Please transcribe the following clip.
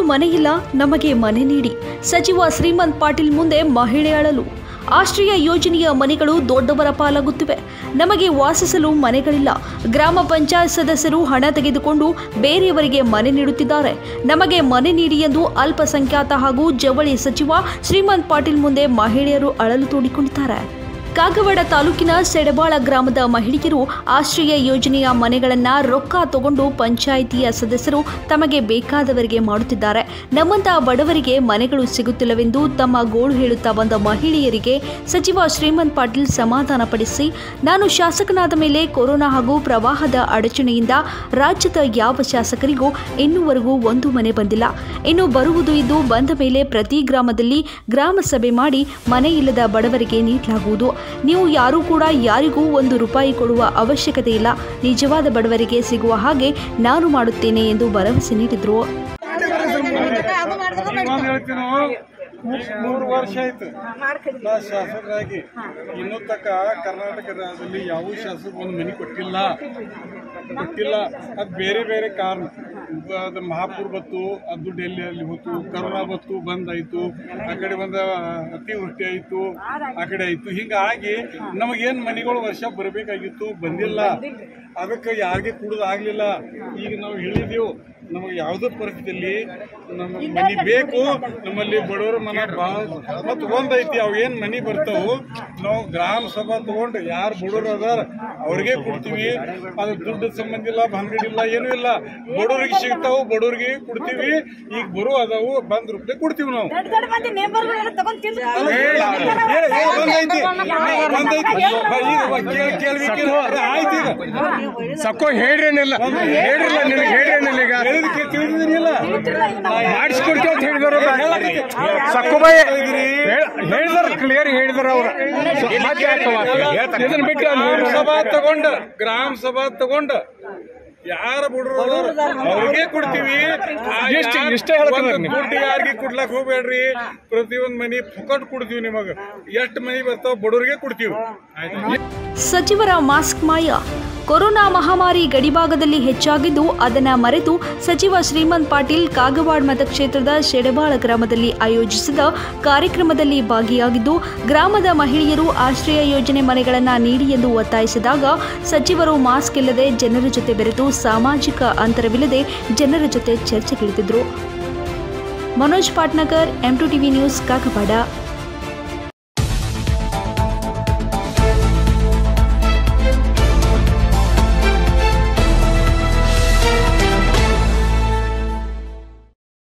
ಮನೆಯಿಲ್ಲ ನಮಗೆ ಮನೆ ನೀಡಿ ಸಚಿವ ಶ್ರೀಮಂತ್ ಪಾಟೀಲ್ ಮುಂದೆ ಮಹಿಳೆ ಅಳಲು ಆಶ್ರಯ ಯೋಜನೆಯ ಮನೆಗಳು ದೊಡ್ಡವರ ಪಾಲಾಗುತ್ತಿವೆ ನಮಗೆ ವಾಸಿಸಲು ಮನೆಗಳಿಲ್ಲ ಗ್ರಾಮ ಪಂಚಾಯತ್ ಸದಸ್ಯರು ಹಣ ತೆಗೆದುಕೊಂಡು ಬೇರೆಯವರಿಗೆ ಮನೆ ನೀಡುತ್ತಿದ್ದಾರೆ ನಮಗೆ ಮನೆ ನೀಡಿ ಎಂದು ಅಲ್ಪಸಂಖ್ಯಾತ ಹಾಗೂ ಜವಳಿ ಸಚಿವ ಶ್ರೀಮಂತ್ ಪಾಟೀಲ್ ಮುಂದೆ ಮಹಿಳೆಯರು ಅಳಲು ತೋಡಿಕೊಂಡಿದ್ದಾರೆ ಕಾಗವಾಡ ತಾಲೂಕಿನ ಸೆಡಬಾಳ ಗ್ರಾಮದ ಮಹಿಳೆಯರು ಆಶ್ರಯ ಯೋಜನೆಯ ಮನೆಗಳನ್ನ ರೊಕ್ಕ ತಗೊಂಡು ಪಂಚಾಯಿತಿಯ ಸದಸ್ಯರು ತಮಗೆ ಬೇಕಾದವರಿಗೆ ಮಾಡುತ್ತಿದ್ದಾರೆ ನಮ್ಮಂತ ಬಡವರಿಗೆ ಮನೆಗಳು ಸಿಗುತ್ತಿಲ್ಲವೆಂದು ತಮ್ಮ ಗೋಳು ಹೇಳುತ್ತಾ ಬಂದ ಮಹಿಳೆಯರಿಗೆ ಸಚಿವ ಶ್ರೀಮಂತ್ ಪಾಟೀಲ್ ಸಮಾಧಾನಪಡಿಸಿ ನಾನು ಶಾಸಕನಾದ ಮೇಲೆ ಕೊರೋನಾ ಹಾಗೂ ಪ್ರವಾಹದ ಅಡಚಣೆಯಿಂದ ರಾಜ್ಯದ ಯಾವ ಶಾಸಕರಿಗೂ ಇನ್ನೂವರೆಗೂ ಒಂದು ಮನೆ ಬಂದಿಲ್ಲ ಇನ್ನು ಬರುವುದು ಇದು ಬಂದ ಮೇಲೆ ಪ್ರತಿ ಗ್ರಾಮದಲ್ಲಿ ಗ್ರಾಮ ಸಭೆ ಮಾಡಿ ಮನೆ ಇಲ್ಲದ ಬಡವರಿಗೆ ನೀಡಲಾಗುವುದು ನೀವು ಯಾರೂ ಕೂಡ ಯಾರಿಗೂ ಒಂದು ರೂಪಾಯಿ ಕೊಡುವ ಅವಶ್ಯಕತೆ ಇಲ್ಲ ನಿಜವಾದ ಬಡವರಿಗೆ ಸಿಗುವ ಹಾಗೆ ನಾನು ಮಾಡುತ್ತೇನೆ ಎಂದು ಭರವಸೆ ನೀಡಿದರು ಇನ್ನೊಂದು ಹೇಳ್ತೀನಿ ಮೂರು ವರ್ಷ ಆಯ್ತು ನಾ ಶಾಸಕರಾಗಿ ಇನ್ನೂ ತಕ್ಕ ಕರ್ನಾಟಕ ರಾಜ್ಯದಲ್ಲಿ ಯಾವ ಶಾಸಕ ಒಂದು ಮನೆ ಕೊಟ್ಟಿಲ್ಲ ಕೊಟ್ಟಿಲ್ಲ ಅದು ಬೇರೆ ಬೇರೆ ಕಾರಣ ಬ- ಅದು ಮಹಾಪೂರ್ ಬತ್ತು ಅದು ಡೆಲ್ಲಿಯಲ್ಲಿ ಹೋಯ್ತು ಕರೋನಾ ಬತ್ತು ಬಂದಾಯ್ತು ಆ ಕಡೆ ಬಂದ ಅತಿವೃಷ್ಟಿ ಆಯ್ತು ಆ ಕಡೆ ಆಯ್ತು ಹಿಂಗಾಗಿ ನಮಗೇನು ಮನೆಗಳು ವರ್ಷ ಬರಬೇಕಾಗಿತ್ತು ಬಂದಿಲ್ಲ ಅದಕ್ಕೆ ಯಾರಿಗೆ ಕುಡಿದು ಆಗ್ಲಿಲ್ಲ ಈಗ ನಾವು ಹೇಳಿದೆವು ನಮಗೆ ಯಾವುದೇ ಪರಿಸ್ಥಿತಿಯಲ್ಲಿ ನಮಗೆ ಮನೆ ಬೇಕು ನಮ್ಮಲ್ಲಿ ಬಡವರ ಮನೆ ಭಾಳ ಮತ್ತು ಒಂದೈತಿ ಅವು ಏನು ಮನೆ ಬರ್ತಾವು ನಾವು ಗ್ರಾಮ ಸಭಾ ತಗೊಂಡು ಯಾರು ಬಡವರು ಅದಾರ ಅವ್ರಿಗೆ ಕೊಡ್ತೀವಿ ಅದು ದುಡ್ಡು ಸಂಬಂಧ ಇಲ್ಲ ಬಂದಿಲ್ಲ ಏನೂ ಇಲ್ಲ ಬಡವರಿಗೆ ಸಿಗ್ತಾವು ಬಡವರಿಗೆ ಕೊಡ್ತೀವಿ ಈಗ ಬರೋ ಅದಾವು ಬಂದ್ ರೂಪಾಯಿ ಕೊಡ್ತೀವಿ ನಾವು ದೊಡ್ಡ ದೊಡ್ಡ ಮಂದಿ ನೇಬರ್ಗಳೆಲ್ಲ ತಗೊಂಡ್ ತಿಂದು ಅಲ್ಲ, ಹೇಳ, ಹೇಳ, ಹೇಳ, ಒಂದೈತಿ ಒಂದೈತಿ ಬಾ, ಈಗ ಬಾ, ಕೇಳ್ ಕೇಳ್ಬೇಕಿಲ್ಲ ಆಯ್ತು ಈಗ ಸಕ್ಕೋ ಹೇಳ್ರೇನಿಲ್ಲ ಹೇಳ್ರಿಲ್ಲ ನಿನಗೆ ಹೇಳ್ರೇನಿಲ್ಲ ಈಗ ಹೇಳಿದಕ್ಕೆ ತಿಳಿದಿದ್ದೀನಿಲ್ಲ ಮಾಡಿಸ್ಕೊಡ್ತೀವಿ ಅಂತ ಹೇಳಿದ್ರು ಸಕ್ಕುಬಾಯಿ ಹೇಳಿದಾರ ಕ್ಲಿಯರ್ ಹೇಳಿದಾರ ಅವ್ರ ಇದನ್ನ ಬಿಟ್ಟು ಅಲ್ಲಿ ಗ್ರಾಮ ಹೇಳ್ರಿ. ಸಭಾ ತಗೊಂಡ ಗ್ರಾಮ ಸಭಾ ತಗೊಂಡ ಯಾರ ಬುಡ್ರು ಅವ್ರಿಗೆ ಕೊಡ್ತೀವಿ ಆ ಇಷ್ಟ- ಯಾರ್- ಇಷ್ಟೇ ಹೇಳ್ತಿದಾರೆ ಒಂದು ನೀವು. ದುಡ್ಡು ಯಾರಿಗೆ ಕೊಡ್ಲಕ್ ಹೋಗ್ಬೇಡ್ರಿ ಪ್ರತಿಯೊಂದ್ ಮನಿ ಫುಕಟ್ ಕೊಡ್ತೀವಿ ನಿಮಗ ಎಷ್ಟ್ ಮನಿ ಬರ್ತಾವ ಬಡವ್ರಿಗೆ ಕೊಡ್ತೀವಿ ಆಯ್ತಾ ಸಚಿವರ ಮಾಸ್ಕ್ ಮಾಯ ಕೊರೋನಾ ಮಹಾಮಾರಿ ಗಡಿಭಾಗದಲ್ಲಿ ಹೆಚ್ಚಾಗಿದ್ದು ಅದನ್ನು ಮರೆತು ಸಚಿವ ಶ್ರೀಮಂತ್ ಪಾಟೀಲ್ ಕಾಗವಾಡ್ ಮತಕ್ಷೇತ್ರದ ಶೆಡಬಾಳ ಗ್ರಾಮದಲ್ಲಿ ಆಯೋಜಿಸಿದ ಕಾರ್ಯಕ್ರಮದಲ್ಲಿ ಭಾಗಿಯಾಗಿದ್ದು ಗ್ರಾಮದ ಮಹಿಳೆಯರು ಆಶ್ರಯ ಯೋಜನೆ ಮನೆಗಳನ್ನು ನೀಡಿ ಎಂದು ಒತ್ತಾಯಿಸಿದಾಗ ಸಚಿವರು ಮಾಸ್ಕ್ ಇಲ್ಲದೆ ಜನರ ಜೊತೆ ಬೆರೆತು ಸಾಮಾಜಿಕ ಅಂತರವಿಲ್ಲದೆ ಜನರ ಜೊತೆ ಚರ್ಚೆಗಿಳಿದಿದ್ರು Manoj Patnagar M two TV news Kagwad